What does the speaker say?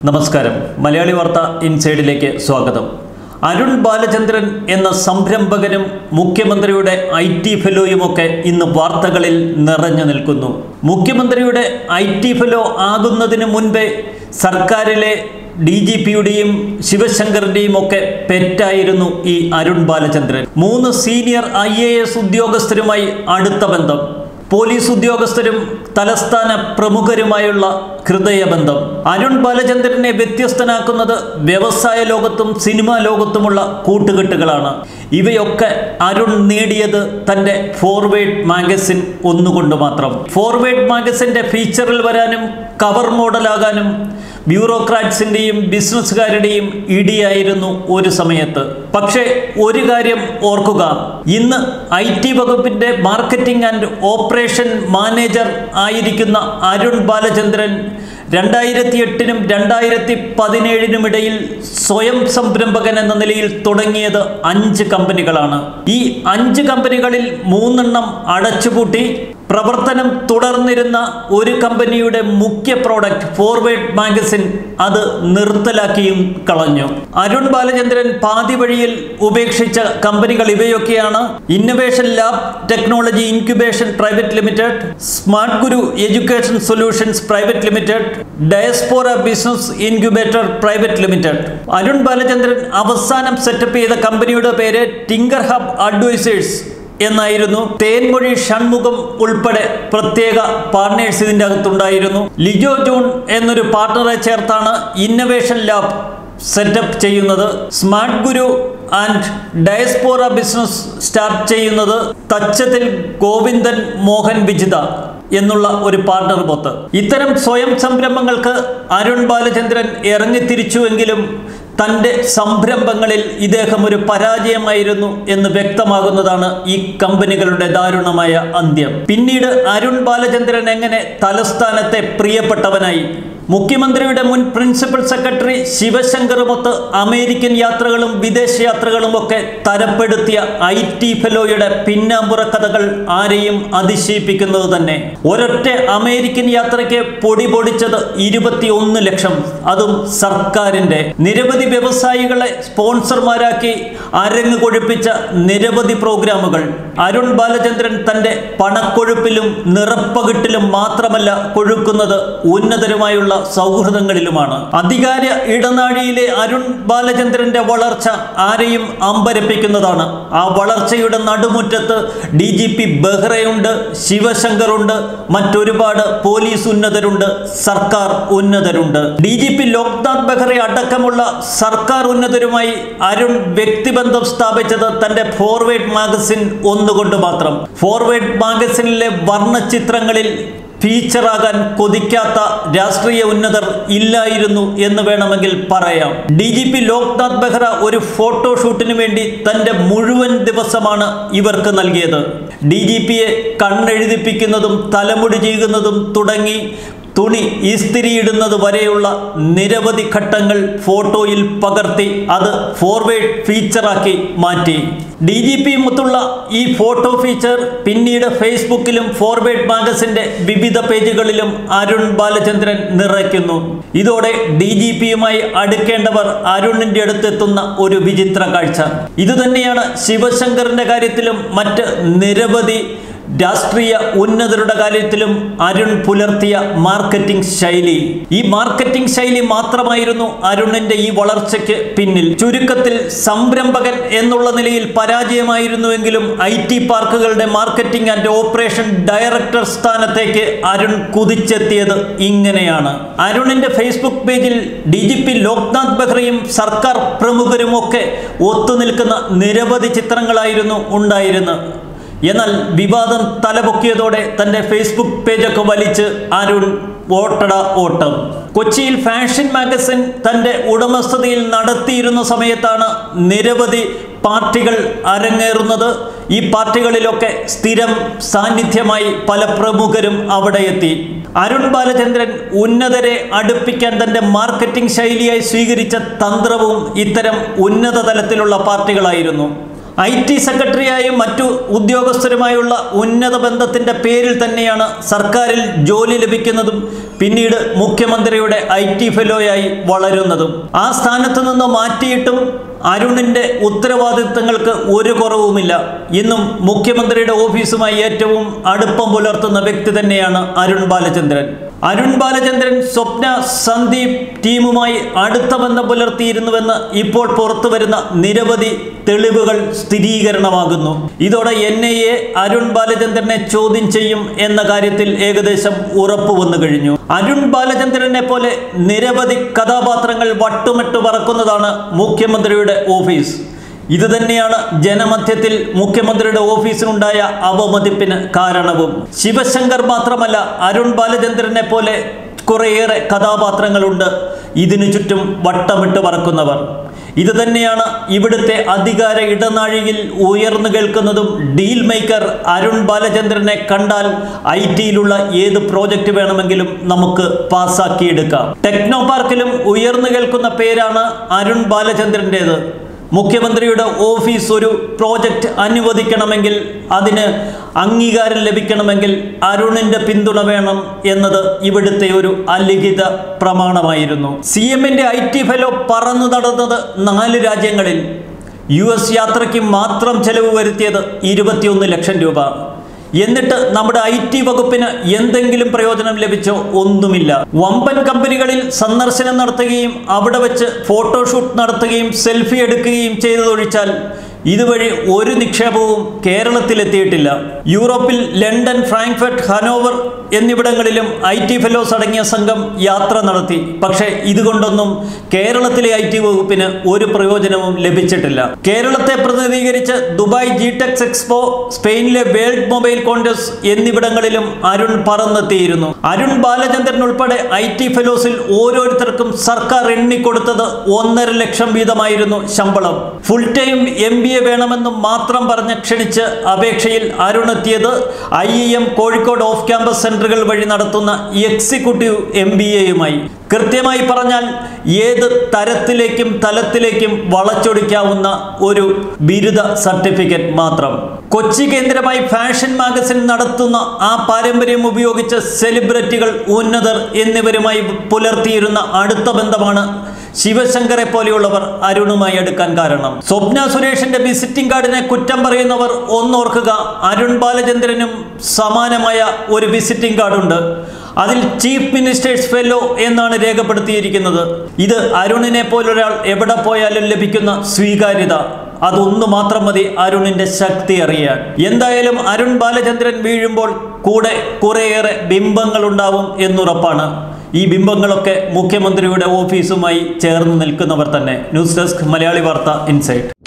നമസ്കാരം മലയാളി വാർത്ത ഇൻസൈഡിലേക്ക് സ്വാഗതം അരുൺ ബാലചന്ദ്രൻ എന്ന സംരംഭകനും മുഖ്യമന്ത്രിയുടെ ഐ ടി ഫെലോയുമൊക്കെ ഇന്ന് വാർത്തകളിൽ നിറഞ്ഞു നിൽക്കുന്നു മുഖ്യമന്ത്രിയുടെ ഐ ടി ഫെലോ ആകുന്നതിന് മുൻപേ സർക്കാരിലെ ഡി ജി പിയുടെയും ശിവശങ്കറിൻ്റെയും ഒക്കെ പെറ്റായിരുന്നു ഈ അരുൺ ബാലചന്ദ്രൻ മൂന്ന് സീനിയർ ഐ എ എസ് ഉദ്യോഗസ്ഥരുമായി അടുത്ത ബന്ധം പോലീസ് ഉദ്യോഗസ്ഥരും തലസ്ഥാന പ്രമുഖരുമായുള്ള ഹൃദയബന്ധം അരുൺ ബാലചന്ദ്രനെ വ്യത്യസ്തനാക്കുന്നത് വ്യവസായ ലോകത്തും സിനിമാ ലോകത്തുമുള്ള കൂട്ടുകെട്ടുകളാണ് ഇവയൊക്കെ അരുൺ നേടിയത് തൻ്റെ ഫോർവേഡ് മാഗസിൻ ഒന്നുകൊണ്ട് മാത്രം ഫോർവേഡ് മാഗസിൻ്റെ ഫീച്ചറിൽ വരാനും കവർ മോഡലാകാനും ബ്യൂറോക്രാറ്റ്സിൻ്റെയും ബിസിനസ്സുകാരുടെയും ഇടിയായിരുന്നു ഒരു സമയത്ത് പക്ഷേ ഒരു കാര്യം ഓർക്കുക ഇന്ന് ഐ ടി വകുപ്പിൻ്റെ മാർക്കറ്റിംഗ് ആൻഡ് ഓപ്പറേഷൻ മാനേജർ ആയിരിക്കുന്ന അരുൺ ബാലചന്ദ്രൻ രണ്ടായിരത്തി എട്ടിനും രണ്ടായിരത്തി പതിനേഴിനും ഇടയിൽ സ്വയം സംരംഭകൻ എന്ന നിലയിൽ തുടങ്ങിയത് അഞ്ച് കമ്പനികളാണ് ഈ അഞ്ച് കമ്പനികളിൽ മൂന്നെണ്ണം അടച്ചുപൂട്ടി പ്രവർത്തനം തുടർന്നിരുന്ന ഒരു കമ്പനിയുടെ മുഖ്യ പ്രോഡക്റ്റ് ഫോർവേഡ് മാഗസിൻ അത് നിർത്തലാക്കിയും കളഞ്ഞു അരുൺ ബാലചന്ദ്രൻ പാതി വഴിയിൽ ഉപേക്ഷിച്ച കമ്പനികൾ ഇവയൊക്കെയാണ് innovation lab technology incubation private limited smart guru education solutions private limited diaspora business incubator private limited Arun Balachandran അവസാനം സെറ്റപ്പ് ചെയ്ത കമ്പനിയുടെ പേര് ടിങ്കർ ഹബ് അഡ്വൈസേഴ്സ് എന്നായിരുന്നു തേൻമൊഴി ഷൺമുഖം ഉൾപ്പെടെ പ്രത്യേക പാർട്ട്നേഴ്സ് ഇതിൻ്റെ അകത്തുണ്ടായിരുന്നു ലിജോ ജോൺ എന്നൊരു പാർട്ണറെ ചേർത്താണ് ഇന്നവേഷൻ ലാബ് സെറ്റപ്പ് ചെയ്യുന്നത് smart guru and diaspora business start ചെയ്യുന്നത് തച്ചത്തിൽ ഗോവിന്ദൻ മോഹൻ വിജിത എന്നുള്ള ഒരു പാർട്ണർ മൊത്ത് ഇത്തരം സ്വയം സംരംഭങ്ങൾക്ക് അരുൺ ബാലചന്ദ്രൻ ഇറങ്ങിത്തിരിച്ചുവെങ്കിലും തൻ്റെ സംരംഭങ്ങളിൽ ഇദ്ദേഹം ഒരു പരാജയമായിരുന്നു എന്ന് വ്യക്തമാകുന്നതാണ് ഈ കമ്പനികളുടെ ദാരുണമായ അന്ത്യം പിന്നീട് അരുൺ ബാലചന്ദ്രൻ എങ്ങനെ തലസ്ഥാനത്തെ പ്രിയപ്പെട്ടവനായി മുഖ്യമന്ത്രിയുടെ മുൻ പ്രിൻസിപ്പൽ സെക്രട്ടറി ശിവശങ്കറുമൊത്ത് അമേരിക്കൻ യാത്രകളും വിദേശ യാത്രകളും ഒക്കെ തരപ്പെടുത്തിയ ഐ ടി ഫെലോയുടെ പിന്നാമ്പുറ കഥകൾ ആരെയും അതിശയിപ്പിക്കുന്നത് തന്നെ ഒരൊറ്റ അമേരിക്കൻ യാത്രയ്ക്ക് പൊടി പൊടിച്ചത് ഇരുപത്തിയൊന്ന് ലക്ഷം അതും സർക്കാരിൻ്റെ നിരവധി വ്യവസായികളെ സ്പോൺസർമാരാക്കി അരങ്ങ് കൊഴുപ്പിച്ച നിരവധി പ്രോഗ്രാമുകൾ അരുൺ ബാലചന്ദ്രൻ തൻ്റെ പണക്കൊഴുപ്പിലും നിറപ്പകിട്ടിലും മാത്രമല്ല കൊഴുക്കുന്നത് ഉന്നതരുമായുള്ള സൗഹൃദങ്ങളിലുമാണ് അധികാര ഇടനാഴിയിലെ അരുൺ ബാലചന്ദ്രന്റെ വളർച്ച ആരെയും അമ്പരപ്പിക്കുന്നതാണ് ആ വളർച്ചയുടെ നടുമുറ്റത്ത് ഡി ജി പി ബെഹ്റയുണ്ട് ശിവശങ്കറുണ്ട് മറ്റൊരുപാട് പോലീസ് ഉന്നതരുണ്ട് സർക്കാർ ഉന്നതരുണ്ട് D G P Loknath Behra അടക്കമുള്ള സർക്കാർ ഉന്നതരുമായി അരുൺ വ്യക്തിബന്ധം സ്ഥാപിച്ചത് തന്റെ ഫോർവേഡ് മാഗസിൻ ഒന്നുകൊണ്ട് മാത്രം ഫോർവേഡ് മാഗസിനിലെ വർണ്ണചിത്രങ്ങളിൽ ഫീച്ചറാകാൻ കൊതിക്കാത്ത രാഷ്ട്രീയ ഉന്നതർ ഇല്ലായിരുന്നു എന്ന് വേണമെങ്കിൽ പറയാം D G P Loknath Behra ഒരു ഫോട്ടോഷൂട്ടിന് വേണ്ടി തൻ്റെ മുഴുവൻ ദിവസമാണ് ഇവർക്ക് നൽകിയത് ഡി ജി പിയെ കണ്ണെഴുതിപ്പിക്കുന്നതും തലമുടി ചെയ്യുന്നതും തുടങ്ങി തുണി ഇസ്തിരിയിടുന്നത് വരെയുള്ള നിരവധി ഘട്ടങ്ങൾ ഫോട്ടോയിൽ പകർത്തി അത് ഫോർവേഡ് ഫീച്ചറാക്കി മാറ്റി ഡി ജി പി മുത്തുള്ള ഈ ഫോട്ടോ ഫീച്ചർ പിന്നീട് ഫേസ്ബുക്കിലും ഫോർവേഡ് മാഗസിന്റെ വിവിധ പേജുകളിലും അരുൺ ബാലചന്ദ്രൻ നിറയ്ക്കുന്നു ഇതോടെ ഡി ജി പിയുമായി അടുക്കേണ്ടവർ അരുണിന്റെ അടുത്തെത്തുന്ന ഒരു വിചിത്ര കാഴ്ച ഇതുതന്നെയാണ് ശിവശങ്കറിന്റെ കാര്യത്തിലും മറ്റ് നിരവധി രാഷ്ട്രീയ ഉന്നതരുടെ കാര്യത്തിലും അരുൺ പുലർത്തിയ മാർക്കറ്റിംഗ് ശൈലി ഈ മാർക്കറ്റിംഗ് ശൈലി മാത്രമായിരുന്നു അരുണിന്റെ ഈ വളർച്ചയ്ക്ക് പിന്നിൽ ചുരുക്കത്തിൽ സംരംഭകൻ എന്നുള്ള നിലയിൽ പരാജയമായിരുന്നുവെങ്കിലും ഐ ടി പാർക്കുകളുടെ മാർക്കറ്റിംഗ് ആൻഡ് ഓപ്പറേഷൻ ഡയറക്ടർ സ്ഥാനത്തേക്ക് അരുൺ കുതിച്ചെത്തിയത് ഇങ്ങനെയാണ് അരുണിന്റെ ഫേസ്ബുക്ക് പേജിൽ ഡി ജി പി ലോക്നാഥ് ബെഹ്റയും സർക്കാർ പ്രമുഖരുമൊക്കെ ഒത്തുനിൽക്കുന്ന നിരവധി ചിത്രങ്ങളായിരുന്നു ഉണ്ടായിരുന്നത് എന്നാൽ വിവാദം തലപൊക്കിയതോടെ തൻ്റെ ഫേസ്ബുക്ക് പേജൊക്കെ വലിച്ച് അരുൺ ഓട്ടട ഓട്ടം കൊച്ചിയിൽ ഫാഷൻ മാഗസിൻ തൻ്റെ ഉടമസ്ഥതയിൽ നടത്തിയിരുന്ന സമയത്താണ് നിരവധി പാർട്ടികൾ അരങ്ങേറുന്നത് ഈ പാർട്ടികളിലൊക്കെ സ്ഥിരം സാന്നിധ്യമായി പല പ്രമുഖരും അവിടെ എത്തി അരുൺ ബാലചന്ദ്രൻ ഉന്നതരെ അടുപ്പിക്കാൻ തൻ്റെ മാർക്കറ്റിംഗ് ശൈലിയായി സ്വീകരിച്ച തന്ത്രവും ഇത്തരം ഉന്നത തലത്തിലുള്ള പാർട്ടികളായിരുന്നു ഐ ടി സെക്രട്ടറിയായും മറ്റു ഉദ്യോഗസ്ഥരുമായുള്ള ഉന്നത ബന്ധത്തിന്റെ പേരിൽ തന്നെയാണ് സർക്കാരിൽ ജോലി ലഭിക്കുന്നതും പിന്നീട് മുഖ്യമന്ത്രിയുടെ ഐ ടി ഫെലോയായി വളരുന്നതും ആ സ്ഥാനത്ത് നിന്ന് മാറ്റിയിട്ടും അരുണിന്റെ ഉത്തരവാദിത്തങ്ങൾക്ക് ഒരു കുറവുമില്ല ഇന്നും മുഖ്യമന്ത്രിയുടെ ഓഫീസുമായി ഏറ്റവും അടുപ്പം പുലർത്തുന്ന വ്യക്തി തന്നെയാണ് അരുൺ ബാലചന്ദ്രൻ അരുൺ ബാലചന്ദ്രൻ സ്വപ്ന സന്ദീപ് ടീമുമായി അടുത്ത ബന്ധം പുലർത്തിയിരുന്നുവെന്ന് ഇപ്പോൾ പുറത്തു വരുന്ന നിരവധി തെളിവുകൾ സ്ഥിരീകരണമാകുന്നു ഇതോടെ എൻ ഐ എ അരുൺ ബാലചന്ദ്രനെ ചോദ്യം ചെയ്യും എന്ന കാര്യത്തിൽ ഏകദേശം ഉറപ്പു വന്നു കഴിഞ്ഞു അരുൺ ബാലചന്ദ്രനെ പോലെ നിരവധി കഥാപാത്രങ്ങൾ വട്ടുമിട്ട് പറക്കുന്നതാണ് മുഖ്യമന്ത്രിയുടെ ഓഫീസ് ഇത് തന്നെയാണ് ജനമധ്യത്തിൽ മുഖ്യമന്ത്രിയുടെ ഓഫീസിനുണ്ടായ അവമതിപ്പിന് കാരണവും ശിവശങ്കർ മാത്രമല്ല അരുൺ ബാലചന്ദ്രനെ പോലെ കുറേയേറെ കഥാപാത്രങ്ങളുണ്ട് ഇതിനു ചുറ്റും വട്ടമിട്ട് പറക്കുന്നവർ ഇത് തന്നെയാണ് ഇവിടുത്തെ അധികാര ഇടനാഴിയിൽ ഉയർന്നു കേൾക്കുന്നതും ഡീൽ മേക്കർ അരുൺ ബാലചന്ദ്രനെ കണ്ടാൽ ഐ ടിയിലുള്ള ഏത് പ്രോജക്റ്റ് വേണമെങ്കിലും നമുക്ക് പാസ്സാക്കിയെടുക്കാം ടെക്നോ പാർക്കിലും ഉയർന്നു കേൾക്കുന്ന പേരാണ് അരുൺ ബാലചന്ദ്രൻ്റേത് മുഖ്യമന്ത്രിയുടെ ഓഫീസ് ഒരു പ്രോജക്റ്റ് അനുവദിക്കണമെങ്കിൽ അതിന് അംഗീകാരം ലഭിക്കണമെങ്കിൽ അരുണിന്റെ പിന്തുണ വേണം എന്നത് ഇവിടുത്തെ ഒരു അലിഖിത പ്രമാണമായിരുന്നു സി എമ്മിന്റെ ഐ ടി ഫെലോ പറന്നു നടന്നത് നാല് രാജ്യങ്ങളിൽ യു എസ് യാത്രയ്ക്ക് മാത്രം ചെലവ് വരുത്തിയത് ഇരുപത്തിയൊന്ന് ലക്ഷം രൂപ എന്നിട്ട് നമ്മുടെ ഐ ടി വകുപ്പിന് എന്തെങ്കിലും പ്രയോജനം ലഭിച്ചോ ഒന്നുമില്ല വമ്പൻ കമ്പനികളിൽ സന്ദർശനം നടത്തുകയും അവിടെ വെച്ച് ഫോട്ടോഷൂട്ട് നടത്തുകയും സെൽഫി എടുക്കുകയും ചെയ്തതൊഴിച്ചാൽ ഇതുവഴി ഒരു നിക്ഷേപവും കേരളത്തിലെത്തിയിട്ടില്ല യൂറോപ്പിൽ ലണ്ടൻ ഫ്രാങ്ക്ഫർട്ട് ഹനോവർ എന്നിവിടങ്ങളിലും ഐ ടി ഫെലോസ് അടങ്ങിയ സംഘം യാത്ര നടത്തി പക്ഷേ ഇതുകൊണ്ടൊന്നും കേരളത്തിലെ ഐ ടി വകുപ്പിന് ഒരു പ്രയോജനവും ലഭിച്ചിട്ടില്ല കേരളത്തെ പ്രതിനിധീകരിച്ച് ദുബായ് ജി ടെക്സ് എക്സ്പോ സ്പെയിനിലെ വേൾഡ് മൊബൈൽ കോൺഗ്രസ് എന്നിവിടങ്ങളിലും അരുൺ പറന്നെത്തിയിരുന്നു അരുൺ ബാലചന്ദ്രൻ ഉൾപ്പെടെ ഐ ടി ഫെലോസിൽ ഓരോരുത്തർക്കും സർക്കാർ എണ്ണിക്കൊടുത്തത് ഒന്നര ലക്ഷം വീതമായിരുന്നു ശമ്പളം full time M B A വേണമെന്ന് മാത്രം പറഞ്ഞ് ക്ഷണിച്ച് അപേക്ഷയിൽ അരുൺ എത്തിയത് I I M Kozhikode off campus സെന്ററുകൾ വഴി നടത്തുന്ന എക്സിക്യൂട്ടീവ് എം ബി എയുമായി കൃത്യമായി പറഞ്ഞാൽ ഏത് തരത്തിലേക്കും തലത്തിലേക്കും വളച്ചൊടിക്കാവുന്ന ഒരു ബിരുദ സർട്ടിഫിക്കറ്റ് മാത്രം കൊച്ചി കേന്ദ്രമായി ഫാഷൻ മാഗസിൻ നടത്തുന്ന ആ പാരമ്പര്യം ഉപയോഗിച്ച് സെലിബ്രിറ്റികൾ ഉന്നതർ എന്നിവരുമായി പുലർത്തിയിരുന്ന അടുത്ത ബന്ധമാണ് ശിവശങ്കറെ പോലെയുള്ളവർ അരുണുമായി അടുക്കാൻ കാരണം സ്വപ്ന സുരേഷിന്റെ വിസിറ്റിംഗ് കാർഡിനെ കുറ്റം പറയുന്നവർ ഒന്നോർക്കുക അരുൺ ബാലചന്ദ്രനും സമാനമായ ഒരു വിസിറ്റിംഗ് കാർഡുണ്ട് അതിൽ ചീഫ് മിനിസ്റ്റേഴ്സ് ഫെല്ലോ എന്നാണ് രേഖപ്പെടുത്തിയിരിക്കുന്നത് ഇത് അരുണിനെ പോലൊരാൾ എവിടെ പോയാലും ലഭിക്കുന്ന സ്വീകാര്യത അതൊന്നു മാത്രം മതി അരുണിന്റെ ശക്തി അറിയാൻ എന്തായാലും അരുൺ ബാലചന്ദ്രൻ വീഴുമ്പോൾ കൂടെ കുറേയേറെ ബിംബങ്ങൾ ഉണ്ടാവും എന്നുറപ്പാണ് ഈ ബിംബങ്ങളൊക്കെ മുഖ്യമന്ത്രിയുടെ ഓഫീസുമായി ചേർന്ന് നിൽക്കുന്നവർ തന്നെ ന്യൂസ് ഡെസ്ക് മലയാളി വാർത്ത ഇൻസൈറ്റ്